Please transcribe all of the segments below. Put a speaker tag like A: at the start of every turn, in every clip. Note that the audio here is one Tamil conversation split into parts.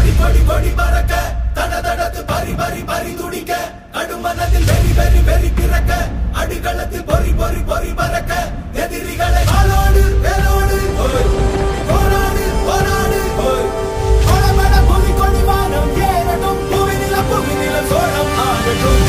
A: கொடி கொடி கொடி பறக்க தட தடத்து பறி பறி பறி துடிக்க கடுமனதில் வெறி வெறி வெறி பிறக்க அடிகளத்தில் பொறி பொறி பொறி பறக்க எதிரிகளை ஆளோடு வேலோடு ஓய். போராடு போராடு ஓய். கொடபட புவி கொடி வானம் ஏறட்டும் புவிநில புவிநில சோழம் ஆகட்டும்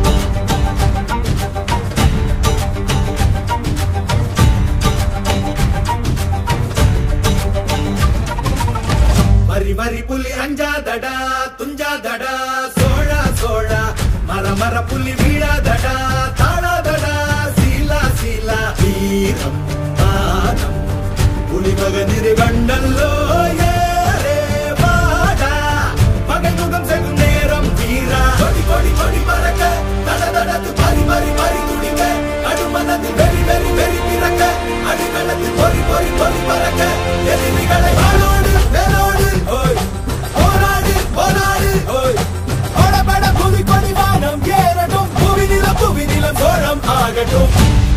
A: வரி வரி புலி அஞ்சாதடா துஞ்சாதடா சோழா சோழா மர மர புலி வீழாதடா தாழாதடா சீலா சீலா வீரம் மானம் புலி மகனிரு கண்டல்லோ ஏரே வாடா பகை முகம் செகும் நேரம் வீரா கொடி கொடி கொடி பறக்க தட தடத்து பறி பறி பறி துடிக்க கடுமனத்தில் வெறி வெறி வெறி பிறக்க அடிகளத்தில் பொறி பொறி பொறி பறக்க எதிரிகளை வாளோடு வேலோடு ஓய் போராடு போராடு ஓய் ஓடபட புவி கொடி வானம் ஏறட்டும் புவி நில புவி நிலம் சோழம் ஆகட்டும்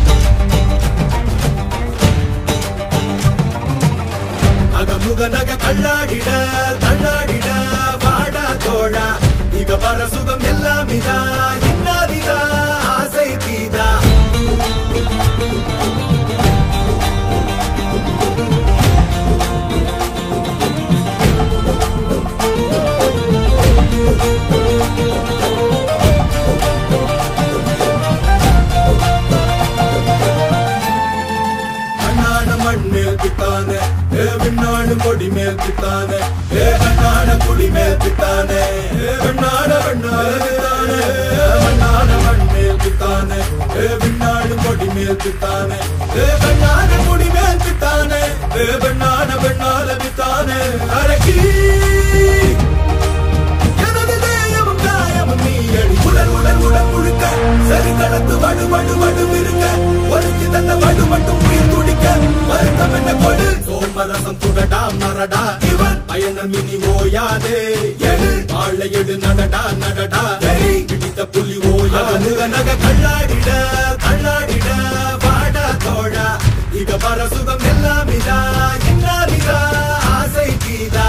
A: அகமுக நக கல்லாடிட தள்ளாடிட வாடா தோழா இக வர சுகம் எல்லாம் இதா இன்னாதிதா ஆசை தீதா அண்ணான மண் மேல் பித்தானே ஏ விண்ணாடு கொடி மேல் பித்தானே ஏ கண்ணான குடி மேல் பித்தானே ஏ வெண்ணாட வெண்ணாடு பித்தானே மண்ணான மண் மேல் பித்தானே ஏ விண்ணாடு கொடி மேல் பித்தானே ஏ கண்ணான குடி மேல் பித்தானே ஏ வெண்ணான வெண்ணால பித்தானே அரக்கி எனது தேயமும் காயமும் நீ அடி உடல் உடல் உடல் முழுக்க சரி கடத்து வடு வடு வடு இருக்க ஒருத்தி தந்த வடு மட்டும் உயிர் துடிக்க வருத்தம் என்ன கொடு சோமரசம் சுடடா மரடா இவன் பயணம் இனி ஓயாதே எடு வாழ எடு நடடா நடடா வெறி பிடித்த புலி ஓயா நுக நக கள்ளாடிட கள்ளாடிட வாடா தோழா இக வர சுகம் எல்லாம் இதா இன்னாதிதா ஆசை கீதா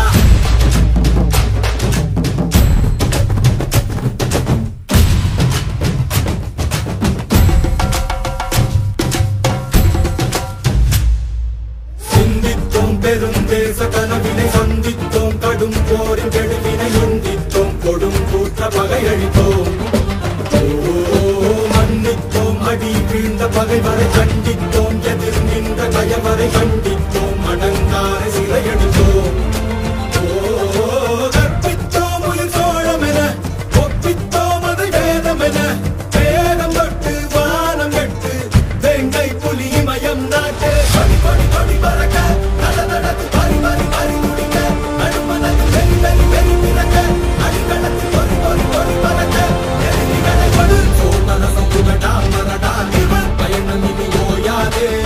A: சிந்தித்தோம் பெருந்தேச கனவினை சந்தித்தோம் கடும் போரின் கெடுவினை உந்தித்தோம் கொடும் கூற்ற பகையழித்தோம் ஓ, மன்னித்தோம் அடி வீழ்ந்த பகைவரை கண்டித்தோம் எதிர் நின்ற கயவரை கண்டித்தோம் அடங்காரை சிறையெடுத்தோம் ஓ, கற்பித்தோம் உயிர் சோழமென ஒப்பித்தோம் அதை வேதமென வேதம் தொட்டு வானம் கட்டு வெங்கை புலி மயம் நாட்டு படி படி படி பறக்க நட நடத்து பறி பறி பறி துடிக்க நடுமனத்தில் வெறி வெறி வெறி பிறக்க அடிகளத்தில் பொறி பொறி பொறி பறக்க எதிரிகளை கொடு சோமரசம் புகடா மரடா இவன் பயணம் இனி ஓயாதே